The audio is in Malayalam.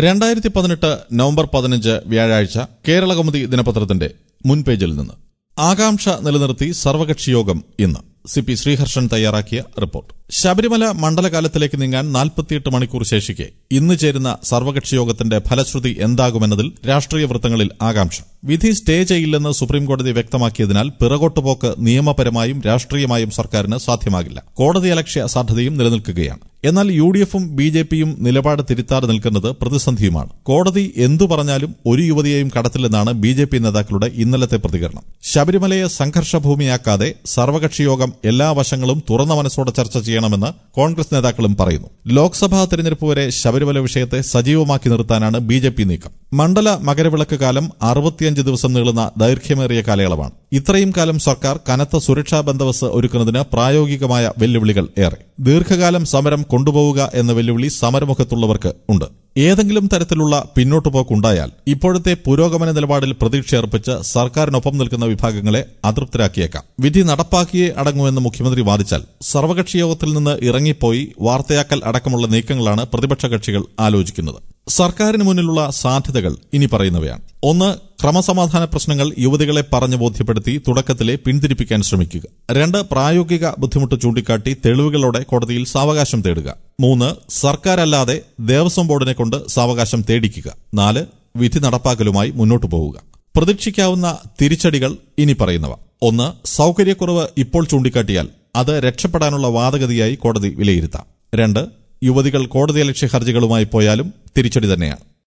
രണ്ടായിരത്തി പതിനെട്ട് നവംബർ പതിനഞ്ച് വ്യാഴാഴ്ച കേരളകൗമുദി ദിനപത്രത്തിന്റെ മുൻ പേജിൽ നിന്ന് ആകാംക്ഷ നിലനിർത്തി സർവകക്ഷി യോഗം ഇന്ന് സി പി ശ്രീഹർഷൻ തയ്യാറാക്കിയ റിപ്പോർട്ട് ശബരിമല മണ്ഡലകാലത്തിലേക്ക് നീങ്ങാൻ നാൽപ്പത്തിയെട്ട് മണിക്കൂർ ശേഷിക്കെ ഇന്ന് ചേരുന്ന സർവകക്ഷി യോഗത്തിന്റെ ഫലശ്രുതി എന്താകുമെന്നതിൽ രാഷ്ട്രീയ വൃത്തങ്ങളിൽ ആകാംക്ഷ വിധി സ്റ്റേ ചെയ്യില്ലെന്ന് സുപ്രീംകോടതി വ്യക്തമാക്കിയതിനാൽ പിറകോട്ടുപോക്ക് നിയമപരമായും രാഷ്ട്രീയമായും സർക്കാരിന് സാധ്യമാകില്ല കോടതിയലക്ഷ്യ സാധ്യതയും നിലനിൽക്കുകയാണ് എന്നാൽ യു ഡി എഫും ബി ജെ പിയും നിലപാട് തിരുത്താതെ നിൽക്കുന്നത് പ്രതിസന്ധിയുമാണ് കോടതി എന്തു പറഞ്ഞാലും ഒരു യുവതിയെയും കടത്തില്ലെന്നാണ് ബി ജെ പി നേതാക്കളുടെ ഇന്നലത്തെ പ്രതികരണം ശബരിമലയെ സംഘർഷഭൂമിയാക്കാതെ സർവകക്ഷി യോഗം എല്ലാ വശങ്ങളും തുറന്ന മനസ്സോടെ ചർച്ച ചെയ്യണമെന്ന് കോൺഗ്രസ് നേതാക്കളും പറയുന്നു ലോക്സഭാ തെരഞ്ഞെടുപ്പ് വരെ ശബരിമല വിഷയത്തെ സജീവമാക്കി നിർത്താനാണ് ബി ജെ പി നീക്കം മണ്ഡല മകരവിളക്ക് കാലം അറുപത്തിയഞ്ച് ദിവസം നീളുന്ന ദൈർഘ്യമേറിയ കാലയളവാണ് ഇത്രയും കാലം സർക്കാർ കനത്ത സുരക്ഷാ ബന്ദോബസ്ത് ഒരുക്കുന്നതിന് പ്രായോഗികമായ വെല്ലുവിളികൾ ഏറെ ദീർഘകാലം സമരം കൊണ്ടുപോവുക എന്ന വെല്ലുവിളി സമരമുഖത്തുള്ളവർക്ക് ഉണ്ട് ഏതെങ്കിലും തരത്തിലുള്ള പിന്നോട്ടുപോക്കുണ്ടായാൽ ഇപ്പോഴത്തെ പുരോഗമന നിലപാടിൽ പ്രതീക്ഷയർപ്പിച്ച് സർക്കാരിനൊപ്പം നിൽക്കുന്ന വിഭാഗങ്ങളെ അതൃപ്തരാക്കിയേക്കാം വിധി നടപ്പാക്കിയേ അടങ്ങുമെന്ന് മുഖ്യമന്ത്രി വാദിച്ചാൽ സർവകക്ഷി യോഗത്തിൽ നിന്ന് ഇറങ്ങിപ്പോയി വാർത്തയാക്കൽ അടക്കമുള്ള നീക്കങ്ങളാണ് പ്രതിപക്ഷ കക്ഷികൾ ആലോചിക്കുന്നത് സർക്കാരിന് മുന്നിലുള്ള സാധ്യതകൾ ഇനി പറയുന്നവയാണ് ഒന്ന് ക്രമസമാധാന പ്രശ്നങ്ങൾ യുവതികളെ പറഞ്ഞു ബോധ്യപ്പെടുത്തി തുടക്കത്തിലെ പിന്തിരിപ്പിക്കാൻ ശ്രമിക്കുക രണ്ട് പ്രായോഗിക ബുദ്ധിമുട്ട് ചൂണ്ടിക്കാട്ടി തെളിവുകളോടെ കോടതിയിൽ സാവകാശം തേടുക മൂന്ന് സർക്കാരല്ലാതെ ദേവസ്വം ബോർഡിനെ കൊണ്ട് സാവകാശം തേടിക്കുക നാല് വിധി നടപ്പാക്കലുമായി മുന്നോട്ടു പോവുക പ്രതീക്ഷിക്കാവുന്ന തിരിച്ചടികൾ ഇനി പറയുന്നവ ഒന്ന് സൌകര്യക്കുറവ് ഇപ്പോൾ ചൂണ്ടിക്കാട്ടിയാൽ അത് രക്ഷപ്പെടാനുള്ള വാദഗതിയായി കോടതി വിലയിരുത്താം രണ്ട് യുവതികൾ കോടതിയലക്ഷ്യ ഹർജികളുമായി പോയാലും തിരിച്ചടി തന്നെയാണ്